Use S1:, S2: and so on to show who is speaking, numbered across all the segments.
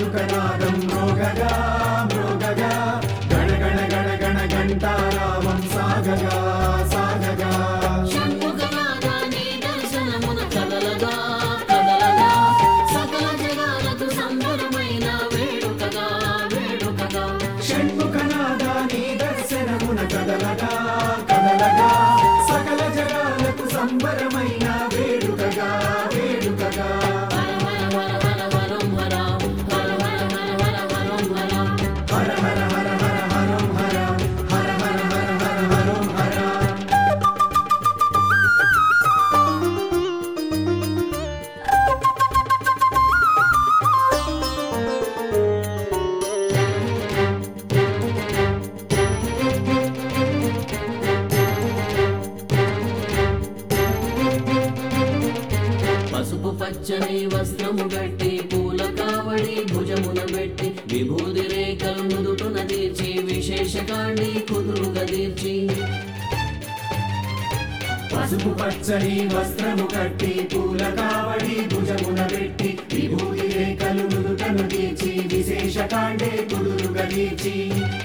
S1: డమరుకనాదం మ్రోగగా మ్రోగగా గణ గణ గణ గణ గంటారావం సాగగా సాగగా
S2: షణ్ముఖనాదాని దర్శనమున కదలగా కదలగా సకల జగాలకు సంబరమైన వేడుకగా వేడుకగా
S1: షణ్ముఖనాదాని దర్శనమున కదలగా కదలగా సకల జగాలకు సంబరమైన వేడుకగా వేడుకగా
S2: హర హర హర హర హరం హర హర హర హర హర హరం హర
S1: హర హర హర హర హరం హర హర హర హర హర హరం హర
S2: పసుపు పచ్చని వస్త్రము గట్టి పూల కావడి భుజమున పెట్టి విభూది రేఖలు నుదుటున తీర్చి విశేష కాండి కుదురుగా తీర్చి
S1: పసుపు పచ్చని వస్త్రము కట్టి పూల కావడి భుజమున పెట్టి విభూతి రేఖలు నుదుటను తీర్చి విశేష కాండే కుదురుగా తీర్చి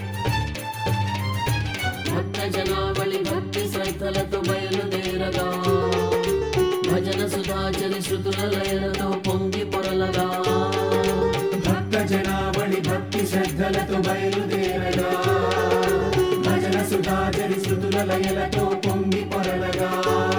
S2: భక్త జనావళి భక్తి శ్రద్ధలతో బయలుదేరగా భజన సుధాచరి శృతుల లయలతో పొంగి పొరలగా
S1: భక్త జనావళి భక్తి శ్రద్ధలతో బయలుదేరగా భజన సుధాచరి శృతుల లయలతో పొంగి పొరలగా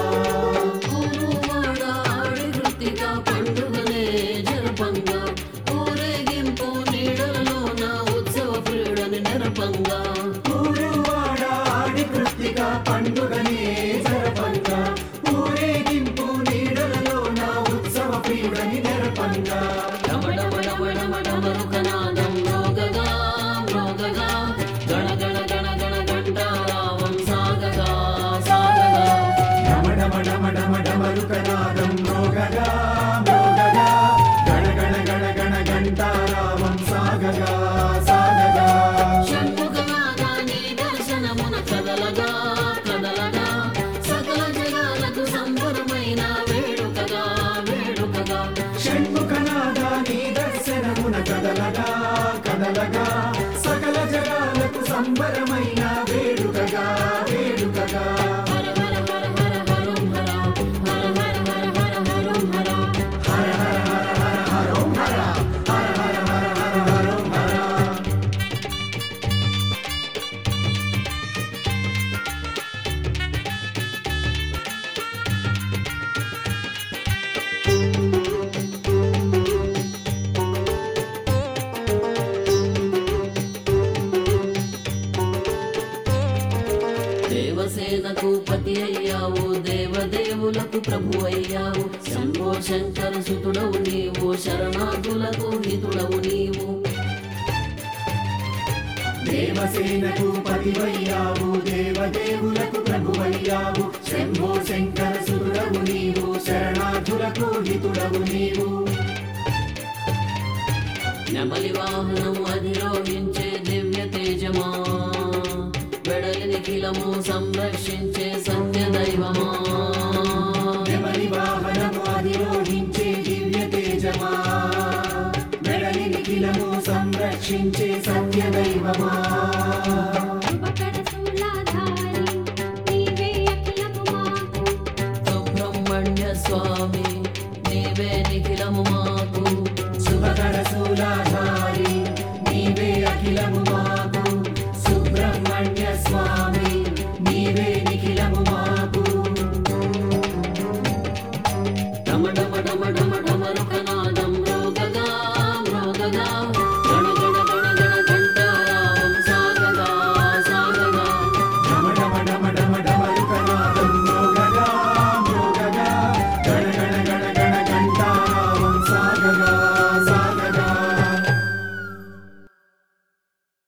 S2: ఊరువాడ ఆడి కృతిక పండుగనే జరపంగా ఊరేగింపు నీడలలోన ఉత్సవ క్రీడని నెరపంగా
S1: ఊరువాడ ఆడి కృత్తిక పండుగనే జరపంగా ఊరేగింపు నీడలలో నా ఉత్సవ పీడని నెరపంగా
S2: డమడమడమడమడమరుకనాదం మ్రోగగా మ్రోగగా గణ గణ గణ గణ గంటారావం సాగగా సాగగా
S1: డమడమడమడమడమరుకనాదం మ్రోగగా మ్రోగగా గణ గణ గణ గణ గంటారావం సాగగా సాగగా
S2: షణ్ముఖనాదాని దర్శనమున కదలగా కదలగా సకల జగాలకు సంబరమైన వేడుకగా వేడుకగా
S1: షణ్ముఖనాదాని దర్శనమున కదలగా కదలగా సకల జగాలకు సంబరమైన వేడుకగా వేడుకగా
S2: హర హర హర హర హరం హర హర హర హర హర హరం హర
S1: హర హర హర హర హరోం హర హర హర హర హర హరోం హర
S2: దేవసేనకు పతి అయ్యావు దేవదేవులకు ప్రభు అయ్యావు శంభో శంకర సుతుడవు నీవు శరణార్థులకు హితుడవు నీవు
S1: దేవసేనకు పతివయ్యావు దేవదేవులకు ప్రభువయ్యావు శంభో శంకర సురుడవు నీవు శరణార్థులకు హితుడవు నీవు
S2: నెమలి వాహనము అధిరోహించే దివ్య తేజమా వెడలి నిఖిలము సంరక్షించే సత్య దైవమా
S1: నెమలి వాహనము అధిరోహించే దివ్య తేజమా మెడలి నిఖిలము సంరక్షించే సత్య దైవమా
S3: ఉపకరశూలాధారి నీవే అఖిలము మాకు
S2: సుబ్రహ్మణ్య స్వామి